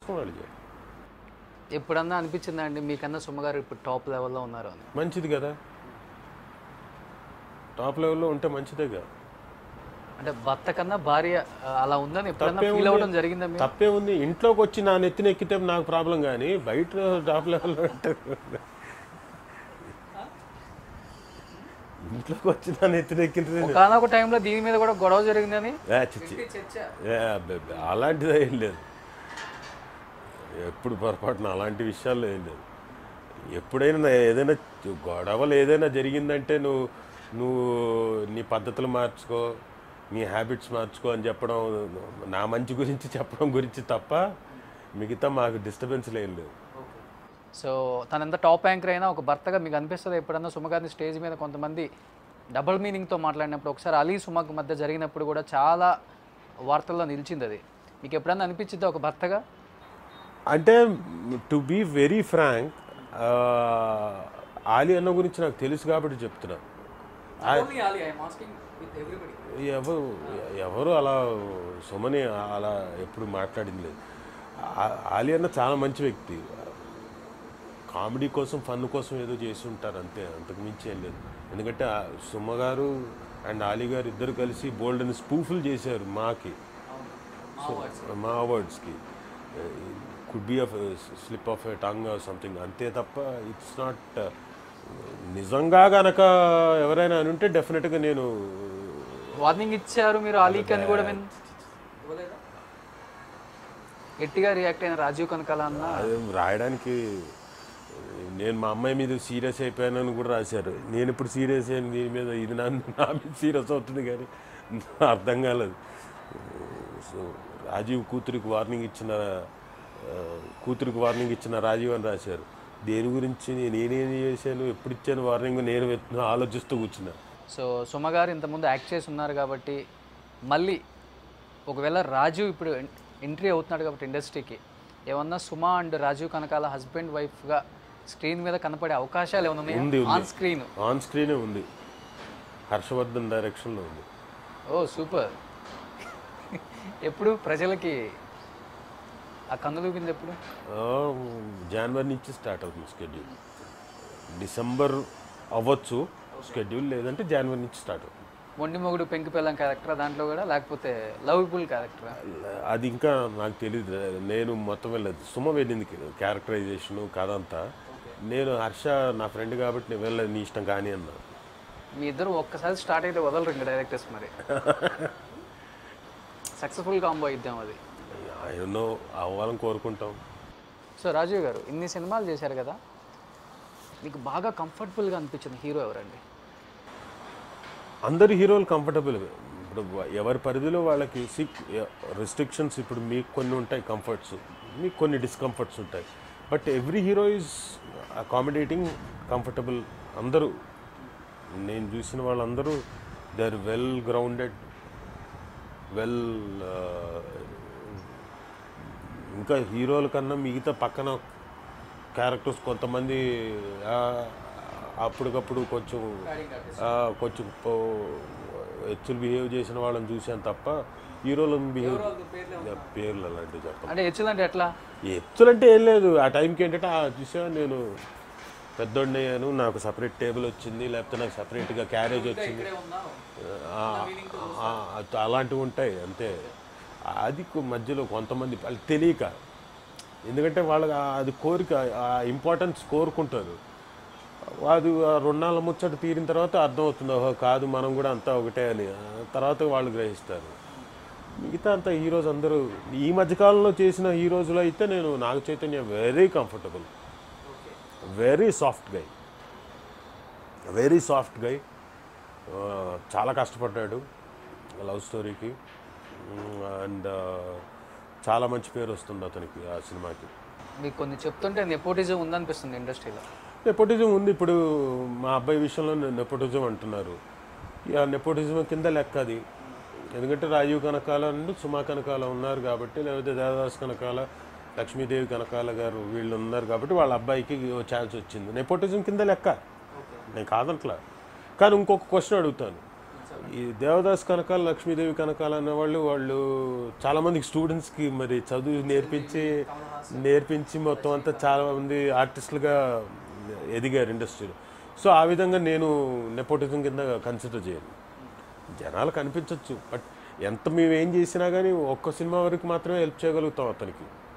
ఇష్టం వాళ్ళు చేయాలి ఎప్పుడన్నా అనిపించిందా అండి మీకన్నా సుమ్మగారు ఇప్పుడు టాప్ లెవెల్లో ఉన్నారు అని మంచిది కదా టాప్ లెవెల్లో ఉంటే మంచిదే కదా అంటే భర్త కన్నా భార్య ఆ, అలా ఉందని ఎప్పుడన్నా తప్పే ఫీల్ ఉంది. అవ్వడం జరిగిందా మీరు తప్పే ఉంది ఇంట్లోకి వచ్చి నా నెత్తిన ఎక్కితే నాకు ప్రాబ్లం కానీ బయట టాప్ లెవెల్లో అంటే ఇంట్లోకి వచ్చి నా నెత్తిన ఎక్కితే ఒకనొక టైంలో దీని మీద కూడా గొడవ జరిగిందని ఏ, చిచ్చి ఏ, అబ్బే, అబ్బే, అలాంటిది ఏం లేదు ఎప్పుడు పొరపాటున అలాంటి విషయాల్లో ఏం లేదు ఎప్పుడైనా నా- ఏదైనా గొడవలు ఏదైనా జరిగిందంటే నువ్వు నువ్వు నీ పద్ధతులు మార్చుకో నీ హ్యాబిట్స్ మార్చుకో అని చెప్పడం నా మంచి గురించి చెప్పడం గురించి తప్ప మిగతా మాకు డిస్టర్బెన్స్ ఏం లేవు సో తన ఎంత టాప్ యాంకర్ అయినా ఒక భర్తగా మీకు అనిపిస్తుంది ఎప్పుడన్నా సుమగారిని స్టేజ్ మీద కొంతమంది డబుల్ మీనింగ్తో మాట్లాడినప్పుడు ఒకసారి అలీ సుమక్ మధ్య జరిగినప్పుడు కూడా చాలా వార్తల్లో నిలిచింది అది మీకు ఎప్పుడన్నా అనిపించింది ఒక భర్తగా అంటే to be very frank Ali అన్న గురించి నాకు తెలుసు కాబట్టి చెప్తున్నా ఎవరు ఎవరు అలా సుమని అలా ఎప్పుడు మాట్లాడింది లేదు ఆ- ఆలి అన్న చాలా మంచి వ్యక్తి కామెడీ కోసం ఫన్ కోసం ఏదో చేసి ఉంటారు అంతే అంతకు మించి ఏం లేదు ఎందుకంటే ఆ సుమ గారు అండ్ ఆలీ గారు ఇద్దరు కలిసి బోల్డ్ అని స్పూఫుల్ చేశారు మాకి సో మా వర్డ్స్కి could be of slip of a tongue something అంతే తప్ప ఇట్స్ నాట్ నిజంగా గనక ఎవరైనా అని ఉంటే డెఫినెట్గా నేను వార్నింగ్ ఇచ్చారు మీరు అలీకి అని కూడా విన్ గట్టిగా రియాక్ట్ అయిన రాజీవ్ కనకాల అన్న అది రాయడానికి నేను మా అమ్మాయి మీద సీరియస్ అయిపోయానని కూడా రాశారు నేను ఇప్పుడు సీరియస్ అయిన దీని మీద ఇది నా నా మీద సీరియస్ అవుతుంది కానీ అర్థం కాలేదు సో రాజీవ్ కూతురికి వార్నింగ్ ఇచ్చిన ఆ, కూతురికి వార్నింగ్ ఇచ్చిన రాజీవ్ అని రాశారు దేని గురించి నేనేం చేశాను ఎప్పుడు ఇచ్చాను వార్నింగ్ నేను వెత్- ఆలోచిస్తూ కూర్చున్నా సో సుమ గారు ఇంతకుముందు యాక్ట్ చేసి ఉన్నారు కాబట్టి మళ్ళీ ఒకవేళ రాజు ఇప్పుడు ఎంట్రీ అవుతున్నాడు కాబట్టి ఇండస్ట్రీకి ఏమన్నా సుమ అండ్ రాజీవ్ కనకాల హస్బెండ్ వైఫ్గా స్క్రీన్ మీద కనపడే అవకాశాలు ఏమైనా ఉంది, ఉన్నాయా ఉంది. ఆన్ స్క్రీన్ ఆన్ స్క్రీనే ఉంది హర్షవర్ధన్ డైరెక్షన్లో ఉంది ఓ సూపర్ ఎప్పుడు ప్రజలకి ఆ కన్ను చూపింది ఎప్పుడు ఆ, జనవరి నుంచి స్టార్ట్ అవుతుంది స్కెడ్యూల్ డిసెంబర్ అవ్వచ్చు స్కెడ్యూల్ లేదంటే జనవరి నుంచి స్టార్ట్ అవుతుంది మొండి మొగుడు పెంకి పిల్లం క్యారెక్టర్ దాంట్లో కూడా లేకపోతే లవ్ఫుల్ క్యారెక్టర్ అది ఇంకా నాకు తెలియదు నేను మొత్తం వెళ్ళదు సుమ వెళ్ళింది క్యారెక్టరైజేషన్ కథ అంతా నేను హర్ష నా ఫ్రెండ్ కాబట్టి నేను వెళ్ళలేదు నీ ఇష్టం కానీ అన్నా మీ ఇద్దరు ఒక్కసారి స్టార్ట్ అయితే వదలరు ఇంకా డైరెక్టర్స్ మరి సక్సెస్ఫుల్ కాంబో ఇద్దాం అది ఎన్నో అవ్వాలని కోరుకుంటాం సో రాజీవ్ గారు ఇన్ని సినిమాలు చేశారు కదా మీకు బాగా కంఫర్టబుల్గా అనిపించిన హీరో ఎవరండి అందరు హీరోలు కంఫర్టబుల్ ఇప్పుడు ఎవరి పరిధిలో వాళ్ళకి సిక్ రెస్ట్రిక్షన్స్ ఇప్పుడు మీకు కొన్ని ఉంటాయి కంఫర్ట్స్ మీకు కొన్ని డిస్కంఫర్ట్స్ ఉంటాయి but every hero is accommodating comfortable అందరూ నేను చూసిన వాళ్ళందరూ they are well grounded well ఇంకా హీరోల కన్నా మిగతా పక్కన క్యారెక్టర్స్ కొంతమంది ఆ, అప్పటికప్పుడు కొంచెం ఆ, కొంచెం హెచ్చులు బిహేవ్ చేసిన వాళ్ళని చూశాను తప్ప హీరోలను బిహేవ్ పేర్లు అలాంటివి చెప్పాలి అంటే హెచ్చులు అంటే ఎట్లా హెచ్చులు అంటే ఏం లేదు ఆ టైంకి ఏంటంటే ఆ చూసా నేను పెద్దోడిని అయ్యాను నాకు సపరేట్ టేబుల్ వచ్చింది లేకపోతే నాకు సపరేట్గా క్యారేజ్ వచ్చింది ఆ, ఆ, ఆ, అలాంటివి ఉంటాయి అంతే అది కొ- మధ్యలో కొంతమంది వాళ్ళకి తెలియక ఎందుకంటే వాళ్ళకి ఆ- అది కోరిక ఆ ఇంపార్టెన్స్ కోరుకుంటారు అది ఆ రుణాల ముచ్చట తీరిన తర్వాత అర్థమవుతుంది ఓహో కాదు మనం కూడా అంతా ఒకటే అని ఆ తర్వాత వాళ్ళు గ్రహిస్తారు మిగతా అంతా హీరోస్ అందరూ ఈ మధ్యకాలంలో చేసిన హీరోస్లో అయితే నేను Naga Chaitanya very comfortable very soft guy very soft guy చాలా కష్టపడ్డాడు లవ్ స్టోరీకి అండ్ చాలా మంచి పేరు వస్తుంది అతనికి ఆ సినిమాకి మీకు కొన్ని చెప్తుంటే నెపోటిజం ఉందనిపిస్తుంది ఇండస్ట్రీలో నెపోటిజం ఉంది ఇప్పుడు మా అబ్బాయి విషయంలో నెపోటిజం అంటున్నారు ఇక నెపోటిజం కింద లెక్క అది ఎందుకంటే రాజీవ్ కనకాల నుండి సుమా కనకాల ఉన్నారు కాబట్టి లేకపోతే దేవదాస్ కనకాల లక్ష్మీదేవి కనకాల గారు వీళ్ళు ఉన్నారు కాబట్టి వాళ్ళ అబ్బాయికి ఛాన్స్ వచ్చింది నెపోటిజం కింద లెక్క నేను కాదంట్లా కానీ ఇంకొక క్వశ్చన్ అడుగుతాను ఈ దేవదాస్ కనకాల లక్ష్మీదేవి కనకాల అనేవాళ్ళు వాళ్ళు చాలామందికి స్టూడెంట్స్కి మరి చదువు నేర్పించి నేర్పించి మొత్తం అంతా చాలామంది ఆర్టిస్టులుగా ఎదిగారు ఇండస్ట్రీలో సో ఆ విధంగా నేను నెపోటిజం కింద కన్సిడర్ చేయను జనాలు కనిపించవచ్చు బట్ ఎంత మేము ఏం చేసినా కానీ ఒక్క సినిమా వరకు మాత్రమే హెల్ప్ చేయగలుగుతాం అతనికి